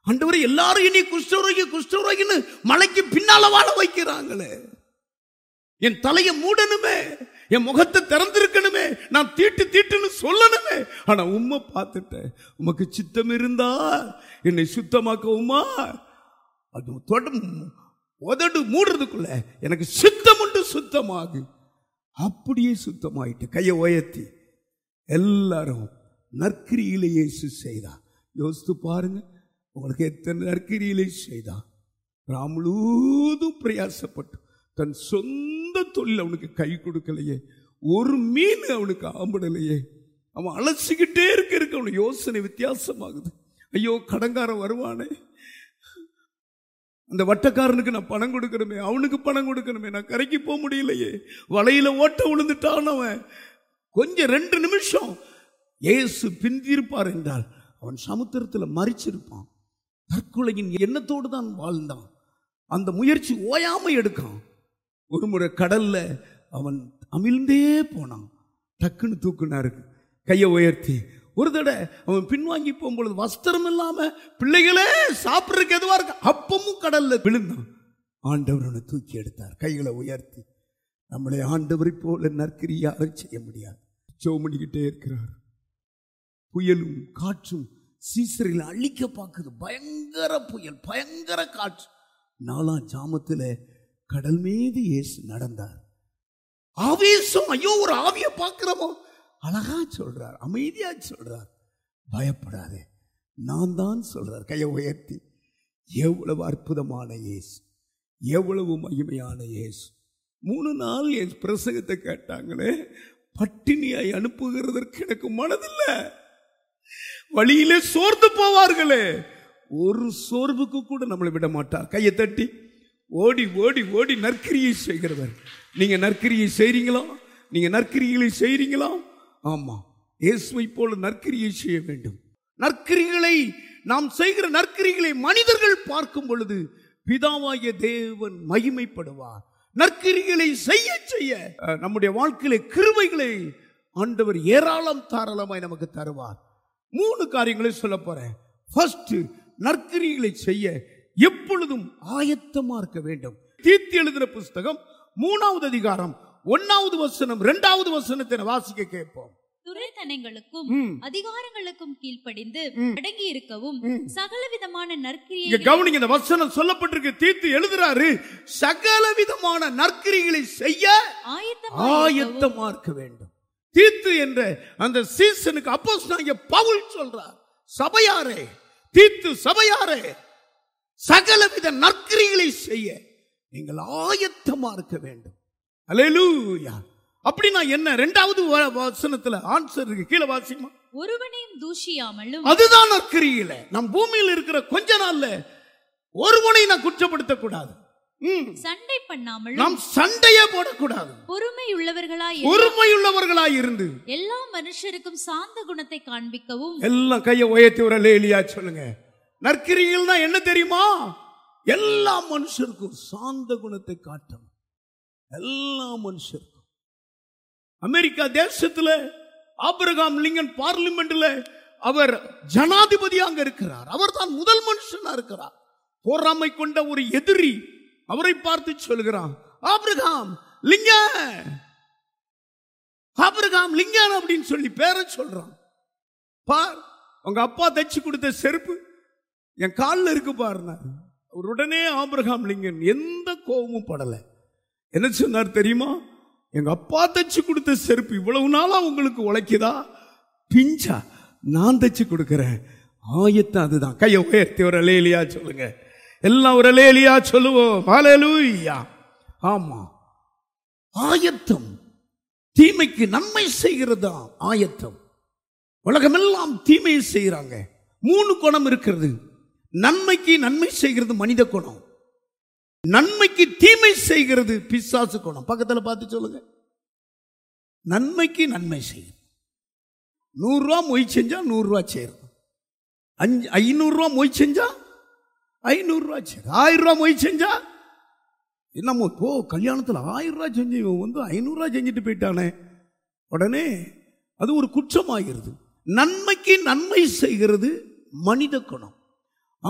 ஆண்டவரே எல்லாரும் இனி குஷ்டரோகி குஷ்டரோகின்னு மலைக்கு பின்னால வாழ வைக்கிறாங்களே என் தலையை மூடணுமே என் முகத்தை திறந்திருக்கணுமே நான் தீட்டு தீட்டுன்னு சொல்லணுமே ஆனா உம்மை பார்த்துட்டேன் உமக்கு சித்தம் இருந்தா என்னை சுத்தமாக்க உமா அது தொட உதடு மூடுறதுக்குள்ள எனக்கு சித்தம் உண்டு சுத்தமாகு அப்படியே சுத்தமாயிட்டு கையை உயர்த்தி எல்லாரும் நற்கிரியிலே இயேசு செய்தா யோசித்து பாருங்க உங்களுக்கு எத்தனை நற்கிரியிலே செய்தா ராம் முழுவதும் பிரயாசப்பட்டு தன் சொந்த தொழில் அவனுக்கு கை கொடுக்கலையே ஒரு மீன் அவனுக்கு ஆம்பிடலையே அவன் அலசிக்கிட்டே இருக்க இருக்க அவனுக்கு யோசனை வித்தியாசமாகுது ஐயோ கடங்காரன் வருவானே அந்த வட்டக்காரனுக்கு நான் பணம் கொடுக்கணுமே அவனுக்கு பணம் கொடுக்கணுமே நான் கரைக்கு போக முடியலையே வலையில ஓட்ட விழுந்துட்டான் அவன் கொஞ்சம் ரெண்டு நிமிஷம் இயேசு பிந்திருப்பார் என்றால் அவன் சமுத்திரத்தில் மறிச்சிருப்பான் தற்கொலையின் எண்ணத்தோடு தான் வாழ்ந்தான் அந்த முயற்சி ஓயாம எடுக்கான் ஒரு முறை கடல்ல அவன் அமிழ்ந்தே போனான் டக்குன்னு தூக்குனாரு கையை உயர்த்தி ஒரு தடவை அவன் பின்வாங்கி போகும்பொழுது வஸ்திரம் இல்லாம பிள்ளைகளே சாப்பிட்றதுக்கு எதுவா இருக்கு அப்பமும் கடல்ல விழுந்தான் ஆண்டவர் அவனை தூக்கி எடுத்தார் கைகளை உயர்த்தி நம்மளை ஆண்டவரை போல நற்கிரியாக செய்ய முடியாது சோமணிக்கிட்டே இருக்கிறார் புயலும் காற்றும் சீசரில் அழிக்க பார்க்குது பயங்கர புயல் பயங்கர காற்று நாலாம் ஜாமத்துல கடல் மீது இயேசு நடந்தார் ஆவேசம் ஐயோ ஒரு ஆவியை பார்க்கிறோமோ அழகா சொல்றார் அமைதியா சொல்றார் பயப்படாதே நான் தான் சொல்றார் கையை உயர்த்தி எவ்வளவு அற்புதமான இயேசு எவ்வளவு மகிமையான இயேசு மூணு நாள் என் பிரசங்கத்தை கேட்டாங்களே பட்டினியாய் அனுப்புகிறதற்கு எனக்கு மனதில்லை வழியிலே சோர்ந்து போவார்களே ஒரு சோர்வுக்கு கூட நம்மளை விட மாட்டார் கையை தட்டி ஓடி ஓடி ஓடி நற்கிரியை செய்கிறவர் நீங்க நற்கிரியை செய்றீங்களா நீங்க நற்கிரிகளை செய்றீங்களா ஆமா இயேசுவை போல நற்கிரியை செய்ய வேண்டும் நற்கிரிகளை நாம் செய்கிற நற்கிரிகளை மனிதர்கள் பார்க்கும் பொழுது பிதாவாகிய தேவன் மகிமைப்படுவார் நற்கிரிகளை செய்ய செய்ய அஹ், நம்முடைய வாழ்க்கையில கிருபைகளை ஆண்டவர் ஏராளம் தாராளமாய் நமக்கு தருவார் மூணு காரியங்களை சொல்ல போறேன் ஃபர்ஸ்ட் நற்கிரிகளை செய்ய எப்பொழுதும் ஆயத்தமா இருக்க வேண்டும் தீர்த்தி எழுதின புஸ்தகம் மூணாவது அதிகாரம் ஒன்னாவது வசனம் இரண்டாவது வசனத்தை வாசிக்க கேட்போம் துரைத்தனங்களுக்கும் ம். அதிகாரங்களுக்கும் கீழ்ப்படிந்து ம். அடங்கி இருக்கவும் ம். சகலவிதமான இங்க நற்கிரியை கவனிங்க இந்த வசனம் சொல்லப்பட்டிருக்கு தீர்த்து எழுதுறாரு சகல விதமான நற்கிரிகளை செய்ய ஆயத்தமாய் ஆயத்தமா இருக்க வேண்டும் தீத்து என்ற அந்த சீசனுக்கு அப்போஸ் பவுல் சொல்றார் சபையாரே தீத்து சபையாரே சகலவித நற்கிரிகளை செய்ய நீங்கள் ஆயத்தமா இருக்க வேண்டும் அல்லேலூயா அப்படின்னா என்ன ரெண்டாவது வ- வசனத்துல ஆன்சர் இருக்கு கீழே வாசிமா ஒருவனையும் தூஷியாமலும் அதுதான் நற்கிரியில நம் பூமியில் இருக்கிற கொஞ்ச நாள்ல ஒருவனை நான் குற்றப்படுத்த கூடாது ம். சண்டை பண்ணாமலும் நாம் சண்டையே போடக்கூடாது பொறுமை உள்ளவர்களாய் பொறுமையுள்ளவர்களாய் இருந்து எல்லா மனுஷருக்கும் சாந்த குணத்தை காண்பிக்கவும் எல்லாம் கையை உயர்த்தி ஒரு லேலியா சொல்லுங்க நற்கிரிகள்னா என்ன தெரியுமா எல்லா மனுஷருக்கும் சாந்த குணத்தை காட்டும் எல்லா மனுஷருக்கும் அமெரிக்கா தேசத்துல ஆபிரகாம் லிங்கன் பார்லிமெண்ட்ல அவர் ஜனாதிபதி அங்க இருக்கிறார் அவர் தான் முதல் மனுஷனா இருக்கிறார் பொறாமை கொண்ட ஒரு எதிரி அவரை பார்த்து சொல்கிறான் ஆபிரகாம் லிங்கன் ஆபிரகாம் லிங்கன் அப்படின்னு சொல்லி பேரை சொல்றான் பார் உங்க அப்பா தச்சு கொடுத்த செருப்பு என் காலில் இருக்கு பாருனார் அவர் உடனே ஆபிரகாம் லிங்கன் எந்த கோபமும் படல என்ன சொன்னார் தெரியுமா எங்க அப்பா தச்சு கொடுத்த செருப்பு இவ்வளவு நாளா உங்களுக்கு உழைக்குதா பிஞ்சா நான் தச்சு கொடுக்கிறேன் ஆயத்தம் அதுதான் கையை உயர்த்தி ஒரு லேலியா சொல்லுங்க எல்லாம் ஒரு லேலியா சொல்லுவோம் ஹalleluya ஆமா ஆயத்தம் தீமைக்கு நன்மை செய்கிறதா ஆயத்தம் உலகமெல்லாம் தீமையை செய்கிறாங்க மூணு குணம் இருக்கிறது நன்மைக்கு நன்மை செய்கிறது மனித குணம் நன்மைக்கு தீமை செய்கிறது பிசாசு குணம் பக்கத்துல பார்த்து சொல்லுங்க நன்மைக்கு நன்மை செய்யும் நூறு ரூபா மொய் செஞ்சா நூறு ரூபா சேரும் அஞ்சு ஐநூறு ரூபா மொய் செஞ்சா ஐநூறு ரூபா சேரும் ஆயிரம் ரூபா மொய் செஞ்சா என்னமோ ஓ கல்யாணத்தில் ஆயிரம் ரூபா செஞ்சு இவன் வந்து ஐநூறு ரூபா செஞ்சுட்டு போயிட்டானே உடனே அது ஒரு குற்றமாகிறது நன்மைக்கு நன்மை செய்கிறது மனித குணம்